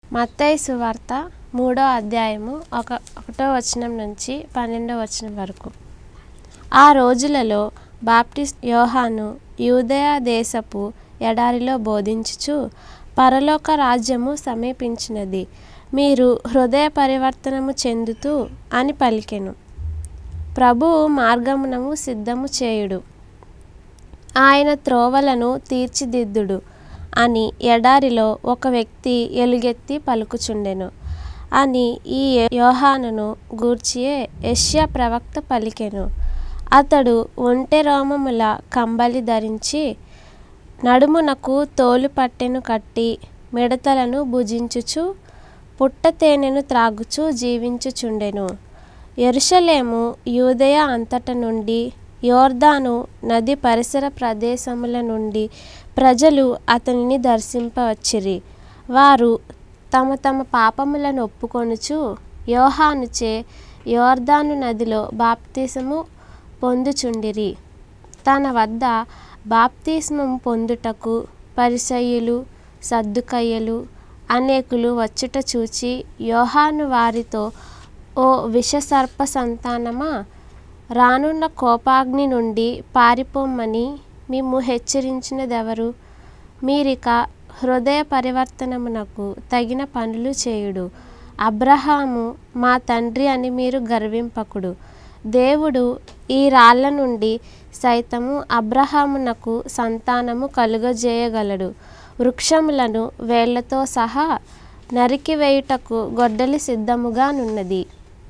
మత్తయి సువార్త మూడో అధ్యాయము ఒక ఒకటో వచనం నుంచి పన్నెండో వచనం వరకు ఆ రోజులలో బాప్టిస్ట్ యోహాను యూదయ దేశపు ఎడారిలో బోధించుచు పరలోక రాజ్యము సమీపించినది మీరు హృదయ పరివర్తనము చెందుతూ అని పలికెను ప్రభువు మార్గమునము సిద్ధము చేయుడు ఆయన త్రోవలను తీర్చిదిద్దుడు అని ఎడారిలో ఒక వ్యక్తి ఎలుగెత్తి పలుకుచుండెను అని ఈ యోహానును గూర్చియే యెషయా ప్రవక్త పలికెను అతడు ఒంటె రోమముల కంబలి ధరించి నడుమునకు తోలు పట్టెను కట్టి మిడతలను భుజించుచు పుట్ట తేనెను త్రాగుచు జీవించుచుండెను యెరూషలేము యూదయ అంతట నుండి యోర్దాను నది పరిసర ప్రదేశముల నుండి ప్రజలు అతనిని దర్శింపవచ్చిరి వారు తమ తమ పాపములను ఒప్పుకొనుచు యోహానుచే యోర్దాను నదిలో బాప్తిసము పొందుచుండిరి తన వద్ద బాప్తిస్మము పొందుటకు పరిసయ్యులు సద్దుకయ్యలు అనేకులు వచ్చుట చూచి యోహాను వారితో ఓ విషసర్ప సంతానమా రానున్న కోపాగ్ని నుండి పారిపోమ్మని మిమ్ము హెచ్చరించినదెవరు మీరిక హృదయ పరివర్తనమునకు తగిన పనులు చేయుడు అబ్రహాము మా తండ్రి అని మీరు గర్వింపకుడు దేవుడు ఈ రాళ్ల నుండి సైతము అబ్రహామునకు సంతానము కలుగజేయగలడు వృక్షములను వేళ్లతో సహా నరికివేయుటకు గొడ్డలి సిద్ధముగానున్నది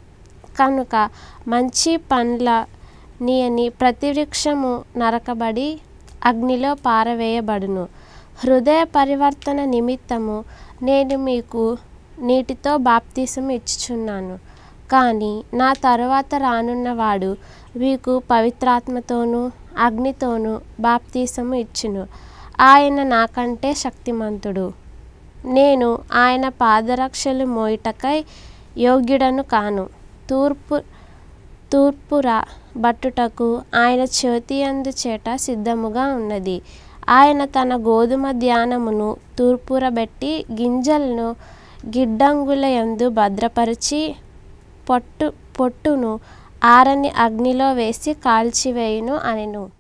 కనుక మంచి పండ్ల నీయని ప్రతి వృక్షము నరకబడి అగ్నిలో పారవేయబడును హృదయ పరివర్తన నిమిత్తము నేను మీకు నీటితో బాప్తీసం ఇచ్చుచున్నాను కానీ నా తరువాత రానున్నవాడు మీకు పవిత్రాత్మతోనూ అగ్నితోనూ బాప్తీసము ఇచ్చును ఆయన నాకంటే శక్తిమంతుడు నేను ఆయన పాదరక్షలు మోయుటకై యోగ్యుడను కాను తూర్పు తూర్పుర బట్టుటకు ఆయన చేతియందు చేట సిద్ధముగా ఉన్నది ఆయన తన గోధుమ ధ్యానమును తూర్పురబెట్టి గింజలను గిడ్డంగుల యందు భద్రపరిచి పొట్టు పొట్టును ఆరని అగ్నిలో వేసి కాల్చివేయును అనెను